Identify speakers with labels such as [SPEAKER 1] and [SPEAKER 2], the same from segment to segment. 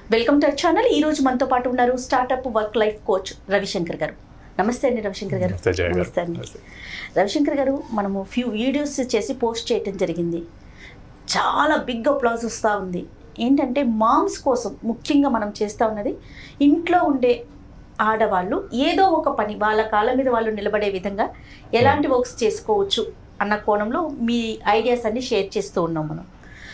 [SPEAKER 1] Welcome to channel ఈ రోజు మనతో పాటు ఉన్నారు startup work life coach Ravishankar గారు నమస్తే అండి రవిశంకర్ గారు
[SPEAKER 2] నమస్తే జయ గారు.
[SPEAKER 1] నమస్తే అండి
[SPEAKER 2] నమస్తే.
[SPEAKER 1] రవిశంకర్ గారు మనము ఫ్యూ వీడియోస్ చేసి పోస్ట్ చేయటం జరిగింది చాలా బిగ్ అప్లాజ్ వస్తూ ఉంది ఏంటంటే మామ్స్ కోసం ముఖ్యంగా మనం చేస్తూ ఉన్నది ఇంట్లో ఉండే ఆడవాళ్ళు ఏదో ఒక పని వాళ్ళ కాళ్ళ మీద వాళ్ళు నిలబడే విధంగా ఎలాంటి వర్క్స్ చేసుకోవచ్చు అన్న కోణంలో మీ ఐడియాస్ అన్ని షేర్ చేస్తూ ఉన్నాం మనం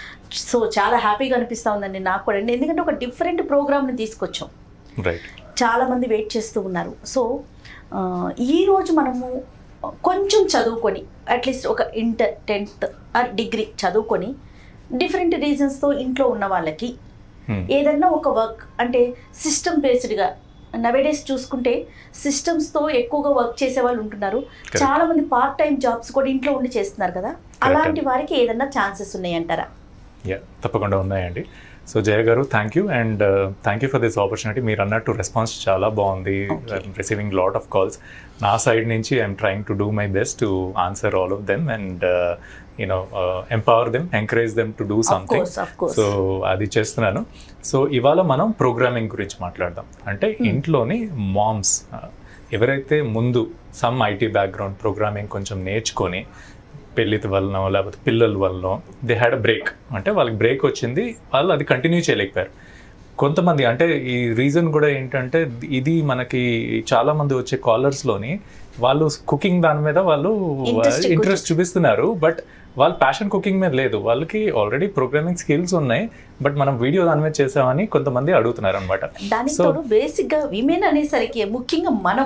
[SPEAKER 1] సో చాలా హ్యాపీగా అనిపిస్తూ ఉందండి నాకు కూడా ఎందుకంటే ఒక డిఫరెంట్ ప్రోగ్రామ్ని తీసుకొచ్చాం
[SPEAKER 2] రైట్
[SPEAKER 1] చాలామంది వెయిట్ చేస్తూ ఉన్నారు సో ఆ, ఈరోజు మనము కొంచెం చదువుకొని అట్లీస్ట్ ఒక ఇంటర్ టెన్త్ ఆర్ డిగ్రీ చదువుకొని డిఫరెంట్ రీజన్స్తో ఇంట్లో ఉన్న వాళ్ళకి
[SPEAKER 2] Hmm.
[SPEAKER 1] ఏదన్నా ఒక వర్క్ అంటే సిస్టమ్ బేస్డ్గా నవేడేస్ చూసుకుంటే సిస్టమ్స్తో ఎక్కువగా వర్క్ చేసే వాళ్ళు ఉంటున్నారు చాలా మంది పార్ట్ టైం జాబ్స్ కూడా ఇంట్లో ఉండి చేస్తున్నారు కదా అలాంటి వారికి ఏదన్నా ఛాన్సెస్ ఉన్నాయంటారా
[SPEAKER 2] యా తప్పకుండా ఉన్నాయండి సో జయ గారు thank you and thank you for this opportunity మీరు అన్నట్టు రెస్పాన్స్ చాలా బాగుంది
[SPEAKER 1] Okay.
[SPEAKER 2] Receiving lot of calls నా సైడ్ నుంచి I'm trying to do my best to answer all of them and you know empower them encourage them to do
[SPEAKER 1] of
[SPEAKER 2] something
[SPEAKER 1] course of course
[SPEAKER 2] so అది చేస్తున్నాను so ఇవాళ మనం programming గురించి మాట్లాడదాం అంటే ఇంట్లోని మామ్స్ ఎవరైతే ముందు సమ్ ఐటీ బ్యాక్గ్రౌండ్ ప్రోగ్రామింగ్ కొంచెం నేర్చుకొని పెళ్ళి వలన లేకపోతే పిల్లల వలన దే హ్యాడ్ అ బ్రేక్ అంటే వాళ్ళకి బ్రేక్ వచ్చింది వాళ్ళు అది కంటిన్యూ చేయలేకపోయారు కొంతమంది అంటే ఈ రీజన్ కూడా ఏంటంటే ఇది మనకి చాలా మంది వచ్చే కాలర్స్లోని వాళ్ళు కుకింగ్ దాని మీద వాళ్ళు
[SPEAKER 1] Interest ఎక్కువ
[SPEAKER 2] ఇంట్రెస్ట్ చూపిస్తున్నారు బట్ వాళ్ళ ప్యాషన్ కుకింగ్ మీద లేదు వాళ్ళకి ఆల్రెడీ ప్రోగ్రామింగ్ స్కిల్స్ ఉన్నాయి బట్ మనం వీడియో దాని మీద చేసామని కొంతమంది అడుగుతున్నారు అనమాట
[SPEAKER 1] దానికి
[SPEAKER 2] So-
[SPEAKER 1] తోడు బేసిక్ గా విమెన్ అనేసరికి ముఖ్యంగా మనం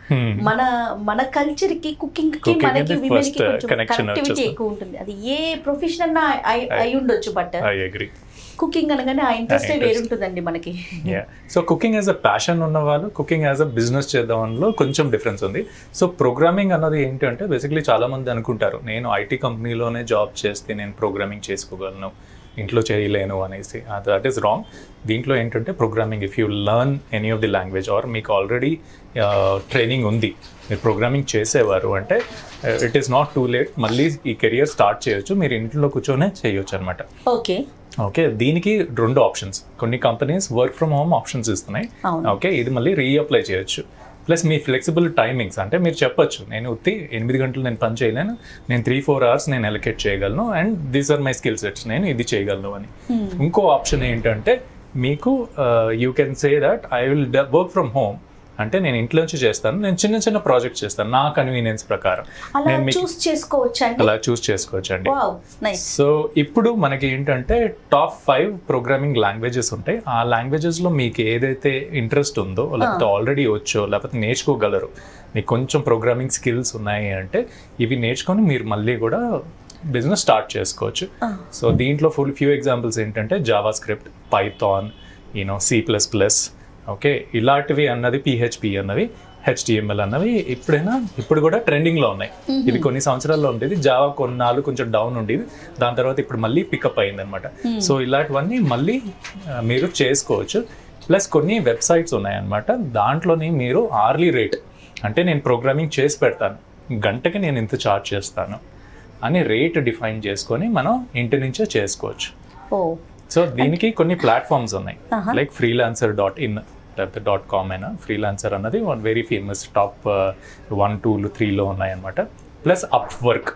[SPEAKER 1] మన మన కల్చర్ కి కుకింగ్ కి
[SPEAKER 2] Cooking
[SPEAKER 1] మనకి
[SPEAKER 2] is
[SPEAKER 1] విమెన్
[SPEAKER 2] first,
[SPEAKER 1] కి
[SPEAKER 2] uh,
[SPEAKER 1] కొంచెం
[SPEAKER 2] connection
[SPEAKER 1] కనెక్టివిటీ
[SPEAKER 2] వచ్చేస్తుంది.
[SPEAKER 1] ఎక్కువ ఉంటుంది అది ఏ ప్రొఫెషన్ అన్నా అయి- అయి ఉండొచ్చు బట్
[SPEAKER 2] ఐ అగ్రి
[SPEAKER 1] కుకింగ్ అనగానే ఆ ఇంట్రెస్ట్
[SPEAKER 2] interest.
[SPEAKER 1] వేరుంటుందండి మనకి
[SPEAKER 2] yeah so cooking as a passion ఉన్న వాళ్ళు కుకింగ్ యాజ్ అ బిజినెస్ చేద్దాంలో కొంచెం డిఫరెన్స్ ఉంది సో ప్రోగ్రామింగ్ అన్నది ఏంటంటే బేసిక్లీ చాలా మంది అనుకుంటారు నేను ఐటీ కంపెనీలోనే జాబ్ చేస్తే నేను ప్రోగ్రామింగ్ చేసుకోగలను ఇంట్లో చేయలేను అనేసి దట్ ఈస్ రాంగ్ దీంట్లో ఏంటంటే programming if you learn any of the language or మీకు ఆల్రెడీ ట్రైనింగ్ ఉంది మీరు ప్రోగ్రామింగ్ చేసేవారు అంటే it is not too late మళ్ళీ ఈ కెరియర్ స్టార్ట్ చేయొచ్చు మీరు ఇంట్లో కూర్చొనే చేయొచ్చు అనమాట
[SPEAKER 1] ఓకే
[SPEAKER 2] ఓకే దీనికి రెండు ఆప్షన్స్ కొన్ని companies work from home options ఇస్తున్నాయి
[SPEAKER 1] అవును
[SPEAKER 2] ఓకే ఇది మళ్ళీ రీఅప్లై చేయొచ్చు ప్లస్ మీ ఫ్లెక్సిబుల్ టైమింగ్స్ అంటే మీరు చెప్పొచ్చు నేను ఉత్తి ఎనిమిది గంటలు నేను పని చేయలేను నేను త్రీ ఫోర్ అవర్స్ నేను ఎలకేట్ చేయగలను and these are my skill sets నేను ఇది చేయగలను అని ఇంకో ఆప్షన్ ఏంటంటే మీకు you can say that I will work from home అంటే నేను ఇంట్లో నుంచి చేస్తాను నేను చిన్న చిన్న ప్రాజెక్ట్ చేస్తాను నా కన్వీనియన్స్ ప్రకారం
[SPEAKER 1] అలా
[SPEAKER 2] నేను మీకు
[SPEAKER 1] చూస్ చేసుకోవచ్చు అండి
[SPEAKER 2] అలా చూస్ చేసుకోవచ్చు అండి
[SPEAKER 1] వావ్ నైస్
[SPEAKER 2] సో ఇప్పుడు మనకి ఏంటంటే టాప్ ఫైవ్ ప్రోగ్రామింగ్ లాంగ్వేజెస్ ఉంటాయి ఆ లాంగ్వేజెస్ లో మీకు ఏదైతే ఇంట్రెస్ట్ ఉందో లేకపోతే ఆల్రెడీ వచ్చో లేకపోతే నేర్చుకోగలరు మీకు కొంచెం ప్రోగ్రామింగ్ స్కిల్స్ ఉన్నాయి అంటే ఇవి నేర్చుకొని మీరు మళ్ళీ కూడా బిజినెస్ స్టార్ట్ చేసుకోవచ్చు సో దీంట్లో ఫుల్ ఫ్యూ ఎగ్జాంపుల్స్ ఏంటంటే JavaScript Python you know C plus plus okay ఇలాంటివి అన్నది పిహెచ్పి అన్నవి హెచ్టిఎంఎల్ అన్నవి ఇప్పుడైనా ఇప్పుడు కూడా ట్రెండింగ్లో ఉన్నాయి ఇది కొన్ని సంవత్సరాల్లో ఉండేది జావా కొన్నాళ్ళు కొంచెం డౌన్ ఉండేది దాని తర్వాత ఇప్పుడు మళ్ళీ పికప్ అయింది అనమాట సో ఇలాంటివన్నీ మళ్ళీ ఆ, మీరు చేసుకోవచ్చు ప్లస్ కొన్ని వెబ్సైట్స్ ఉన్నాయన్నమాట దాంట్లోని మీరు ఆర్లీ రేట్ అంటే నేను ప్రోగ్రామింగ్ చేసి పెడతాను గంటకి నేను ఇంత చార్జ్ చేస్తాను అని రేట్ డిఫైన్ చేసుకొని మనం ఇంటి నుంచే చేసుకోవచ్చు
[SPEAKER 1] ఓ
[SPEAKER 2] సో దీనికి కొన్ని ప్లాట్ఫామ్స్ ఉన్నాయి
[SPEAKER 1] Uh-huh.
[SPEAKER 2] Like Freelancer dot in లేకపోతే డాట్ కామ్ అయినా ఫ్రీలాన్సర్ అన్నది one very famous top one టూలు త్రీలో ఉన్నాయన్నమాట plus Upwork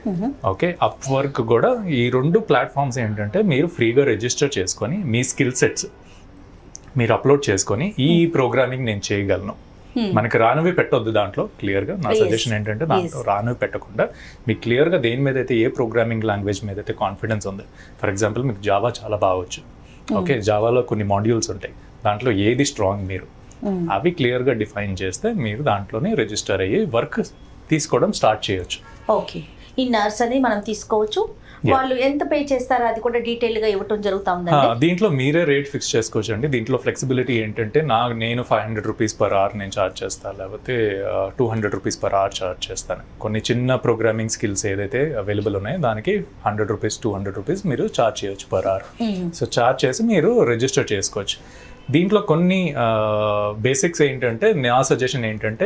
[SPEAKER 2] okay Upwork కూడా ఈ రెండు ప్లాట్ఫామ్స్ ఏంటంటే మీరు ఫ్రీగా రిజిస్టర్ చేసుకొని మీ స్కిల్ సెట్స్ మీరు అప్లోడ్ చేసుకొని ఈ ప్రోగ్రామింగ్ నేను చేయగలను మనకి రానివి పెట్టొద్దు దాంట్లో క్లియర్గా నా
[SPEAKER 1] Yes.
[SPEAKER 2] సజెషన్ ఏంటంటే దాంట్లో రానివి పెట్టకుండా మీకు క్లియర్గా దేని మీద అయితే ఏ ప్రోగ్రామింగ్ లాంగ్వేజ్ మీద అయితే కాన్ఫిడెన్స్ ఉంది ఫర్ ఎగ్జాంపుల్ మీకు జావా చాలా బాగొచ్చు ఓకే జావాలో కొన్ని మాడ్యూల్స్ ఉంటాయి దాంట్లో ఏది స్ట్రాంగ్ మీరు అవి క్లియర్గా డిఫైన్ చేస్తే మీరు దాంట్లోనే రిజిస్టర్ అయ్యి వర్క్ తీసుకోవడం స్టార్ట్ చేయొచ్చు
[SPEAKER 1] ఓకే ఈ నర్స్ అని మనం తీసుకోవచ్చు వాళ్ళు ఎంత పే చేస్తారో అది కూడా డీటెయిల్ గా ఇవ్వటం జరుగుతా
[SPEAKER 2] ఆ,
[SPEAKER 1] ఉందండి
[SPEAKER 2] దీంట్లో మీరే రేట్ ఫిక్స్ చేసుకోవచ్చు అండి దీంట్లో ఫ్లెక్సిబిలిటీ ఏంటంటే నా నేను five hundred rupees per hour నేను చార్జ్ చేస్తాను లేకపోతే two hundred rupees per hour charge చేస్తాను కొన్ని చిన్న ప్రోగ్రామింగ్ స్కిల్స్ ఏదైతే అవైలబుల్ ఉన్నాయో దానికి hundred rupees two hundred rupees మీరు చార్జ్ చేయొచ్చు పర్ అవర్ సో చార్జ్ చేసి మీరు రిజిస్టర్ చేసుకోవచ్చు దీంట్లో కొన్ని బేసిక్స్ ఏంటంటే నా సజెషన్ ఏంటంటే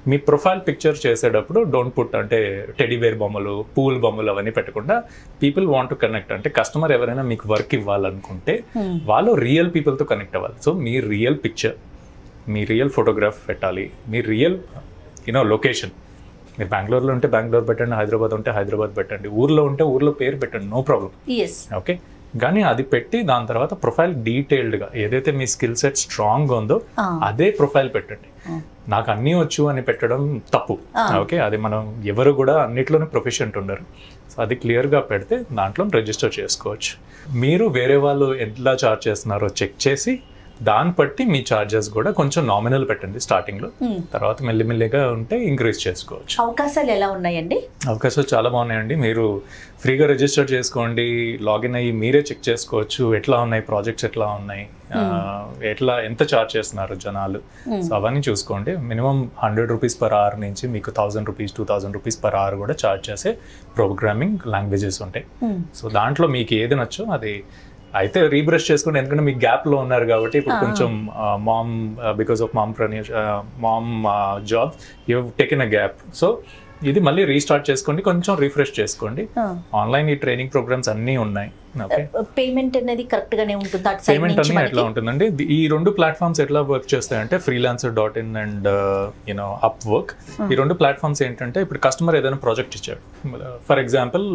[SPEAKER 2] మీ ప్రొఫైల్ పిక్చర్ చేసేటప్పుడు డోంట్ పుట్ అంటే టెడీవేర్ బొమ్మలు పూల్ బొమ్మలు అవన్నీ పెట్టకుండా పీపుల్ వాంట్ టు కనెక్ట్ అంటే కస్టమర్ ఎవరైనా మీకు వర్క్ ఇవ్వాలనుకుంటే వాళ్ళు రియల్ పీపుల్తో కనెక్ట్ అవ్వాలి సో మీ రియల్ పిక్చర్ మీ రియల్ ఫోటోగ్రాఫ్ పెట్టాలి మీ రియల్ యూనో లొకేషన్ మీరు బెంగళూరులో ఉంటే బెంగళూరు పెట్టండి హైదరాబాద్ ఉంటే హైదరాబాద్ పెట్టండి ఊర్లో ఉంటే ఊర్లో పేరు పెట్టండి నో ప్రాబ్లం
[SPEAKER 1] ఎస్
[SPEAKER 2] ఓకే కానీ అది పెట్టి దాని తర్వాత ప్రొఫైల్ డీటెయిల్డ్గా ఏదైతే మీ స్కిల్ సెట్ స్ట్రాంగ్గా ఉందో అదే ప్రొఫైల్ పెట్టండి నాకు అన్నీ వచ్చు అని పెట్టడం తప్పు ఓకే అది మనం ఎవరు కూడా అన్నిట్లోనే ప్రొఫెషనట్ ఉండరు సో అది క్లియర్గా పెడితే దాంట్లో రిజిస్టర్ చేసుకోవచ్చు మీరు వేరే వాళ్ళు ఎట్లా చార్జ్ చేస్తున్నారో చెక్ చేసి దాన్ని బట్టి మీ ఛార్జెస్ కూడా కొంచెం నామినల్ పెట్టండి స్టార్టింగ్లో తర్వాత మెల్లిమెల్లిగా ఉంటే ఇంక్రీజ్ చేసుకోవచ్చు
[SPEAKER 1] అవకాశాలు ఎలా ఉన్నాయండి
[SPEAKER 2] అవకాశాలు చాలా బాగున్నాయండి మీరు ఫ్రీగా రిజిస్టర్ చేసుకోండి లాగిన్ అయ్యి మీరే చెక్ చేసుకోవచ్చు ఎట్లా ఉన్నాయి ప్రాజెక్ట్స్ ఎట్లా ఉన్నాయి ఆ, ఎట్లా ఎంత చార్జ్ చేస్తున్నారు జనాలు సో అవన్నీ చూసుకోండి minimum hundred rupees per hour నుంచి మీకు thousand rupees two thousand rupees per hour కూడా చార్జ్ చేసే ప్రోగ్రామింగ్ లాంగ్వేజెస్ ఉంటాయి సో దాంట్లో మీకు ఏది నచ్చో అది అయితే రీబ్రష్ చేసుకోండి ఎందుకంటే మీకు గ్యాప్ లో ఉన్నారు కాబట్టి ఇప్పుడు కొంచెం మామ్ బికాస్ ఆఫ్ మామ్ ప్రనీష్ mom job you taken a gap so ఇది మళ్ళీ రీస్టార్ట్ చేసుకోండి కొంచెం రిఫ్రెష్ చేసుకోండి ఆన్లైన్ ఈ ట్రైనింగ్ ప్రోగ్రామ్స్ అన్నీ ఉన్నాయి ఓకే
[SPEAKER 1] పేమెంట్ అనేది కరెక్ట్ గానే ఉంటుంది అటు సైడ్
[SPEAKER 2] పేమెంట్
[SPEAKER 1] నుంచి
[SPEAKER 2] అన్ని
[SPEAKER 1] మనకి
[SPEAKER 2] ఎట్లా ఉంటుందండి ది- ఈ రెండు ప్లాట్ఫామ్స్ ఎట్లా వర్క్ చేస్తాయంటే Freelancer dot in and you know Upwork ఈ రెండు ప్లాట్ఫామ్స్ ఏంటంటే ఇప్పుడు కస్టమర్ ఏదైనా ప్రాజెక్ట్ ఇచ్చాడు for example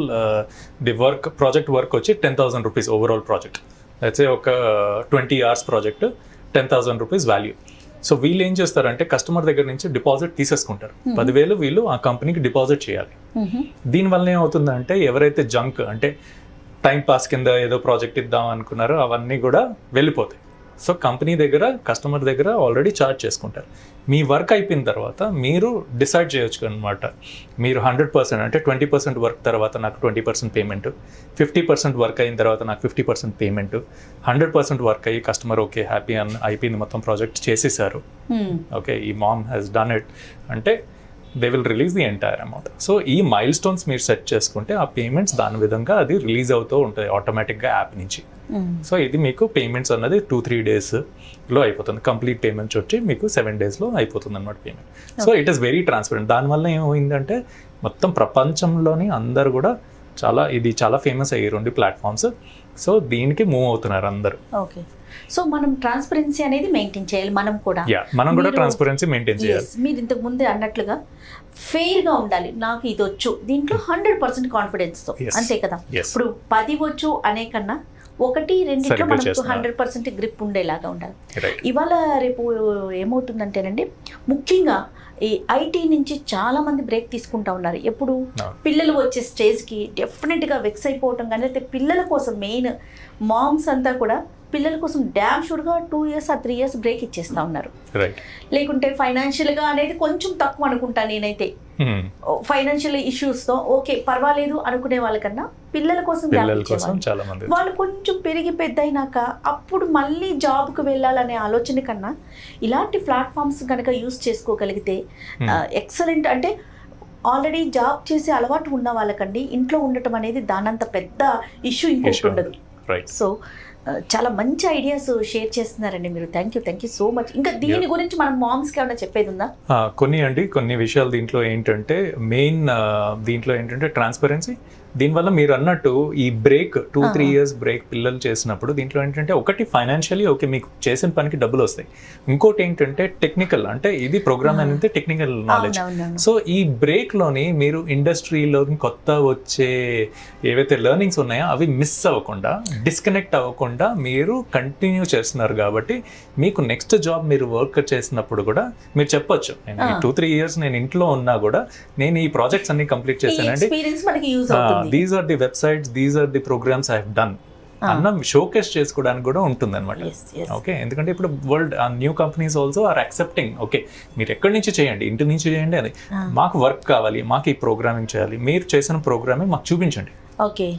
[SPEAKER 2] the work project work వచ్చి ten thousand rupees overall project అయితే ఒక twenty hours project ten thousand rupees value so వీళ్ళు ఏం చేస్తారంటే కస్టమర్ దగ్గర నుంచి డిపాజిట్ తీసేసుకుంటారు పదివేలు వీళ్ళు ఆ కంపెనీకి డిపాజిట్ చేయాలి
[SPEAKER 1] మ్మ్.
[SPEAKER 2] దీనివల్ల ఏమవుతుందంటే ఎవరైతే జంక్ అంటే టైం పాస్ కింద ఏదో ప్రాజెక్ట్ ఇద్దాం అనుకున్నారో అవన్నీ కూడా వెళ్ళిపోతాయి సో కంపెనీ దగ్గర కస్టమర్ దగ్గర ఆల్రెడీ చార్జ్ చేసుకుంటారు మీ వర్క్ అయిపోయిన తర్వాత మీరు డిసైడ్ చేయొచ్చు అనమాట మీరు హండ్రెడ్ పర్సెంట్ అంటే ట్వంటీ పర్సెంట్ వర్క్ తర్వాత నాకు twenty percent payment fifty percent work అయిన తర్వాత నాకు fifty percent payment hundred percent work అయ్యి కస్టమర్ ఓకే హ్యాపీ అని అయిపోయింది మొత్తం ప్రాజెక్ట్ చేసేసారు
[SPEAKER 1] మ్మ్.
[SPEAKER 2] ఓకే ఈ మామ్ హ్యాస్ డన్ ఇట్ అంటే they will release the entire amount so ఈ మైల్ స్టోన్స్ మీరు సెట్ చేసుకుంటే ఆ పేమెంట్స్ దాని విధంగా అది రిలీజ్ అవుతూ ఉంటుంది ఆటోమేటిక్గా యాప్ నుంచి
[SPEAKER 1] మ్మ్.
[SPEAKER 2] సో ఇది మీకు పేమెంట్స్ అన్నది టూ త్రీ డేస్లో అయిపోతుంది కంప్లీట్ పేమెంట్స్ వచ్చి మీకు సెవెన్ డేస్లో అయిపోతుంది అనమాట payment so it is very transparent దానివల్ల ఏమైందంటే మొత్తం ప్రపంచంలోని అందరు కూడా చాలా ఇది చాలా ఫేమస్ అయ్యి రెండు ప్లాట్ఫామ్స్ సో దీనికి మూవ్ అవుతున్నారు అందరు
[SPEAKER 1] ఓకే సో మనం ట్రాన్స్పరెన్సీ అనేది మెయింటైన్ చేయాలి మనం కూడా
[SPEAKER 2] యా మనం కూడా
[SPEAKER 1] మీరు-
[SPEAKER 2] ట్రాన్స్పరెన్సీ మెయింటైన్ చేయాలి
[SPEAKER 1] Yes, మీరు ఇంతకు ముందే అన్నట్లుగా ఫెయిర్ గా ఉండాలి నాకు ఇది వచ్చు దీంట్లో హండ్రెడ్ పర్సెంట్ కాన్ఫిడెన్స్ తో
[SPEAKER 2] Yes.
[SPEAKER 1] అంతే కదా
[SPEAKER 2] Yes.
[SPEAKER 1] ఇప్పుడు పది వచ్చు అనే కన్నా ఒకటి రెండిట్లో
[SPEAKER 2] సరిగ్గా
[SPEAKER 1] మనకు
[SPEAKER 2] చేస్తున్నారు.
[SPEAKER 1] హండ్రెడ్ పర్సెంట్ గ్రిప్ ఉండేలాగా ఉండాలి
[SPEAKER 2] రైట్
[SPEAKER 1] ఇవాళ రేపు ఏమవుతుందంటేనండి ముఖ్యంగా ఈ ఐటీ నుంచి చాలా మంది బ్రేక్ తీసుకుంటా ఉన్నారు ఎప్పుడు
[SPEAKER 2] అవును.
[SPEAKER 1] పిల్లలు వచ్చే స్టేజ్కి డెఫినెట్గా వెక్స్ అయిపోవటం కానీ అయితే పిల్లల కోసం మెయిన్ మామ్స్ అంతా కూడా పిల్లల కోసం డ్యామ్ షూర్గా టూ ఇయర్స్ ఆ త్రీ ఇయర్స్ బ్రేక్ ఇచ్చేస్తా ఉన్నారు
[SPEAKER 2] రైట్
[SPEAKER 1] లేకుంటే ఫైనాన్షియల్గా అనేది కొంచెం తక్కువ అనుకుంటా నేనైతే ఫైనాన్షియల్ ఇష్యూస్తో ఓకే పర్వాలేదు అనుకునే వాళ్ళకన్నా పిల్లల కోసం gap
[SPEAKER 2] పిల్లల కోసం
[SPEAKER 1] ఇచ్చేవాళ్ళు.
[SPEAKER 2] చాలా మంది
[SPEAKER 1] వాళ్ళు కొంచెం పెరిగి పెద్ద అయినాక అప్పుడు మళ్ళీ జాబ్కి వెళ్ళాలనే ఆలోచన కన్నా ఇలాంటి ప్లాట్ఫామ్స్ కనుక యూస్ చేసుకోగలిగితే ఎక్సలెంట్ అంటే ఆల్రెడీ జాబ్ చేసే అలవాటు ఉన్న వాళ్ళకండి ఇంట్లో ఉండటం అనేది దానంత పెద్ద ఇష్యూ ఇంకొకటి
[SPEAKER 2] Issue
[SPEAKER 1] ఉండదు
[SPEAKER 2] రైట్
[SPEAKER 1] సో ఆ, చాలా మంచి ఐడియాస్ షేర్ చేస్తున్నారండి మీరు thank you thank you so much ఇంకా దీని గురించి మనం మామ్స్కి ఏమైనా చెప్పేది ఉందా
[SPEAKER 2] కొన్ని అండి కొన్ని విషయాలు దీంట్లో ఏంటంటే మెయిన్ దీంట్లో ఏంటంటే ట్రాన్స్పరెన్సీ దీనివల్ల మీరు అన్నట్టు ఈ break two three years break పిల్లలు చేసినప్పుడు దీంట్లో ఏంటంటే ఒకటి ఫైనాన్షియలీ ఓకే మీకు చేసిన పనికి డబ్బులు వస్తాయి ఇంకోటి ఏంటంటే టెక్నికల్ అంటే ఇది ప్రోగ్రామ్ అనేది టెక్నికల్ నాలెడ్జ్
[SPEAKER 1] అవునవునవును.
[SPEAKER 2] సో ఈ బ్రేక్లోని మీరు ఇండస్ట్రీలో కొత్త వచ్చే ఏవైతే లెర్నింగ్స్ ఉన్నాయో అవి మిస్ అవ్వకుండా డిస్కనెక్ట్ అవ్వకుండా మీరు కంటిన్యూ చేస్తున్నారు కాబట్టి మీకు నెక్స్ట్ జాబ్ మీరు వర్క్ చేసినప్పుడు కూడా మీరు చెప్పొచ్చు నేను
[SPEAKER 1] Ah.
[SPEAKER 2] టూ త్రీ ఇయర్స్ నేను ఇంట్లో ఉన్నా కూడా నేను ఈ ప్రాజెక్ట్స్ అన్ని కంప్లీట్
[SPEAKER 1] ఈ
[SPEAKER 2] చేశానండి
[SPEAKER 1] ఎక్స్పీరియన్స్ మనకి యూజ్ అవుతుంది
[SPEAKER 2] these are the websites these are the programs I done అన్న షోకేస్ చేసుకోవడానికి కూడా ఉంటుంది అనమాట
[SPEAKER 1] Yes, yes.
[SPEAKER 2] ఓకే ఎందుకంటే ఇప్పుడు world new companies also are accepting okay మీరు ఎక్కడి నుంచి చేయండి ఇంటి నుంచి చేయండి అది
[SPEAKER 1] Ah.
[SPEAKER 2] మాకు వర్క్ కావాలి మాకు ఈ ప్రోగ్రామింగ్ చేయాలి మీరు చేసిన ప్రోగ్రామింగ్ మాకు చూపించండి
[SPEAKER 1] ఓకే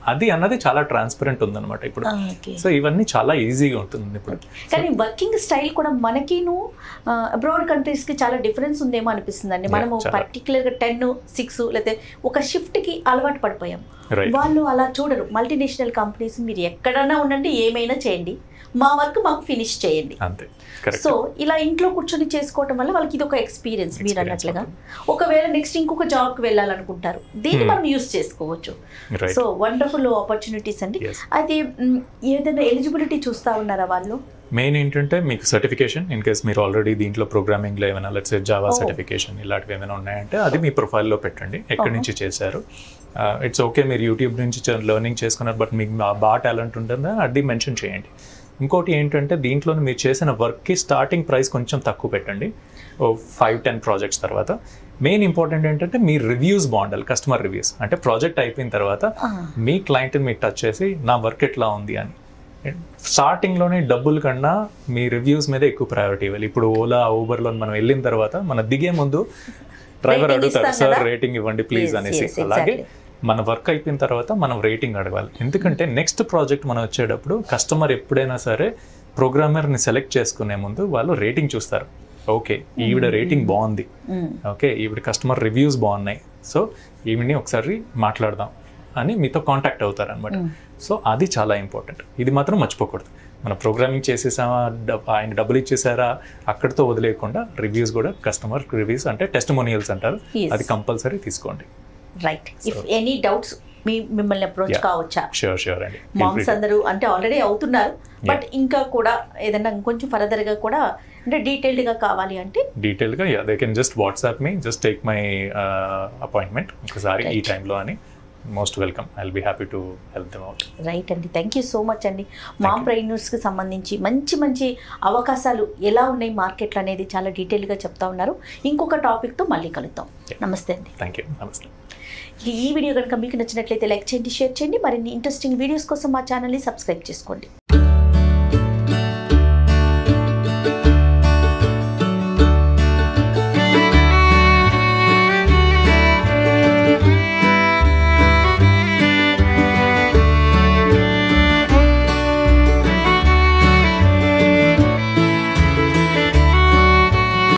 [SPEAKER 2] అది అన్నది చాలా ట్రాన్స్పరెంట్ ఉందన్నమాట ఇప్పుడు
[SPEAKER 1] ఓకే
[SPEAKER 2] సో ఇవన్నీ చాలా ఈజీగా ఉంటుంది ఇప్పుడు
[SPEAKER 1] కానీ వర్కింగ్ స్టైల్ కూడా మనకిను అబ్రాడ్ కంట్రీస్ కి చాలా డిఫరెన్స్ ఉందేమో అనిపిస్తుందండి
[SPEAKER 2] Yeah,
[SPEAKER 1] మనము
[SPEAKER 2] చాలా.
[SPEAKER 1] పర్టికులర్ గా టెన్ సిక్స్ లేకపోతే ఒక షిఫ్ట్ కి అలవాటు పడిపోయాం
[SPEAKER 2] రైట్
[SPEAKER 1] వాళ్ళు అలా చూడరు మల్టీనేషనల్ కంపెనీస్ మీరు ఎక్కడైనా ఉండండి ఏమైనా చేయండి మా వర్క్ మాకు ఫినిష్ చేయండి
[SPEAKER 2] అంతే కరెక్ట్
[SPEAKER 1] సో ఇలా ఇంట్లో కూర్చొని చేసుకోవటం వల్ల వాళ్ళకి ఇది ఒక ఎక్స్పీరియన్స్ మీరు
[SPEAKER 2] Experience
[SPEAKER 1] అన్నట్లుగా ఒకవేళ నెక్స్ట్ ఇంకొక జాబ్కి వెళ్ళాలనుకుంటారు దీన్ని
[SPEAKER 2] Hmm.
[SPEAKER 1] మనం యూస్ చేసుకోవచ్చు
[SPEAKER 2] రైట్
[SPEAKER 1] సో వండర్ఫుల్ ఆపర్చునిటీస్ అండి
[SPEAKER 2] Yes.
[SPEAKER 1] అది మ్, ఏదైనా ఎలిజిబిలిటీ చూస్తా ఉన్నారా వాళ్ళు
[SPEAKER 2] మెయిన్ ఏంటంటే మీకు సర్టిఫికేషన్ ఇన్ కేస్ మీరు ఆల్రెడీ దీంట్లో ప్రోగ్రామింగ్లో ఏమైనా లెట్స్ జావా
[SPEAKER 1] Oh.
[SPEAKER 2] సర్టిఫికేషన్ ఇలాంటివి ఏమైనా ఉన్నాయంటే అది మీ ప్రొఫైల్లో పెట్టండి ఎక్కడి
[SPEAKER 1] Uh-huh.
[SPEAKER 2] నుంచి చేశారు ఇట్స్ ఓకే మీరు యూట్యూబ్ నుంచి లెర్నింగ్ చేసుకున్నారు బట్ మీకు బా- బాగా టాలెంట్ ఉంటుందా అది మెన్షన్ చేయండి ఇంకోటి ఏంటంటే దీంట్లో మీరు చేసిన వర్క్కి స్టార్టింగ్ ప్రైస్ కొంచెం తక్కువ పెట్టండి ఓ ఫైవ్ టెన్ ప్రాజెక్ట్స్ తర్వాత మెయిన్ ఇంపార్టెంట్ ఏంటంటే మీ రివ్యూస్ బాగుండాలి కస్టమర్ రివ్యూస్ అంటే ప్రాజెక్ట్ అయిపోయిన తర్వాత
[SPEAKER 1] Ah.
[SPEAKER 2] మీ క్లయింట్ని మీరు టచ్ చేసి నా వర్క్ ఎట్లా ఉంది అని స్టార్టింగ్లోనే డబ్బుల కన్నా మీ రివ్యూస్ మీద ఎక్కువ ప్రయారిటీ ఇవ్వాలి ఇప్పుడు ఓలా ఊబర్లో మనం వెళ్ళిన తర్వాత మన దిగే ముందు డ్రైవర్
[SPEAKER 1] Rating
[SPEAKER 2] అడుగుతారు
[SPEAKER 1] ఇస్తాం
[SPEAKER 2] సార్
[SPEAKER 1] కదా?
[SPEAKER 2] రేటింగ్ ఇవ్వండి ప్లీజ్
[SPEAKER 1] Yes,
[SPEAKER 2] అనేసి
[SPEAKER 1] yes,
[SPEAKER 2] అలాగే
[SPEAKER 1] exactly.
[SPEAKER 2] మన వర్క్ అయిపోయిన తర్వాత మనం రేటింగ్ అడగాలి ఎందుకంటే నెక్స్ట్ ప్రాజెక్ట్ మనం వచ్చేటప్పుడు కస్టమర్ ఎప్పుడైనా సరే ప్రోగ్రామర్ని సెలెక్ట్ చేసుకునే ముందు వాళ్ళు రేటింగ్ చూస్తారు ఓకే ఈవిడ రేటింగ్ బాగుంది
[SPEAKER 1] మ్,
[SPEAKER 2] ఓకే ఈవిడ కస్టమర్ రివ్యూస్ బాగున్నాయి సో ఈవిడ్ని ఒకసారి మాట్లాడదాం అని మీతో కాంటాక్ట్ అవుతారు అనమాట
[SPEAKER 1] Mm.
[SPEAKER 2] సో అది చాలా ఇంపార్టెంట్ ఇది మాత్రం మర్చిపోకూడదు మన ప్రోగ్రామింగ్ చేసేసామా డబ్- ఆయన డబ్బులు ఇచ్చేసారా అక్కడితో వదిలేయకుండా రివ్యూస్ కూడా కస్టమర్ రివ్యూస్ అంటే టెస్టిమోనియల్స్ అంటారు
[SPEAKER 1] Yes.
[SPEAKER 2] అది కంపల్సరీ తీసుకోండి
[SPEAKER 1] రైట్ ఇఫ్ ఎనీ డౌట్స్ మీ మిమ్మల్ని అప్రోచ్
[SPEAKER 2] Yeah.
[SPEAKER 1] కావచ్చా
[SPEAKER 2] షూర్ షూర్ అండి Feel
[SPEAKER 1] మామ్స్
[SPEAKER 2] free to-
[SPEAKER 1] అందరూ అంటే ఆల్రెడీ అవుతున్నారు బట్ ఇంకా కూడా ఏదైనా ఇంకొంచెం ఫర్దర్ గా కూడా అంటే డీటెయిల్డ్ గా కావాలి అంటే
[SPEAKER 2] డీటెయిల్గా yeah they can just WhatsApp me just take my appointment ఒకసారి ఈ
[SPEAKER 1] Right.
[SPEAKER 2] టైంలో అని most welcome I be happy to help them out
[SPEAKER 1] right అండి థ్యాంక్ యూ సో మచ్ అండి మామ్ కి సంబంధించి మంచి మంచి అవకాశాలు ఎలా ఉన్నాయి మార్కెట్లు అనేది చాలా డీటెయిల్గా చెప్తా ఉన్నారు ఇంకొక టాపిక్తో మళ్ళీ కలుద్దాం
[SPEAKER 2] Yeah.
[SPEAKER 1] నమస్తే అండి
[SPEAKER 2] థ్యాంక్ యూ నమస్తే
[SPEAKER 1] ఈ వీడియో కనుక మీకు నచ్చినట్లయితే లైక్ చేయండి షేర్ చేయండి మరిన్ని ఇంట్రెస్టింగ్ వీడియోస్ కోసం మా ఛానల్ని సబ్స్క్రైబ్ చేసుకోండి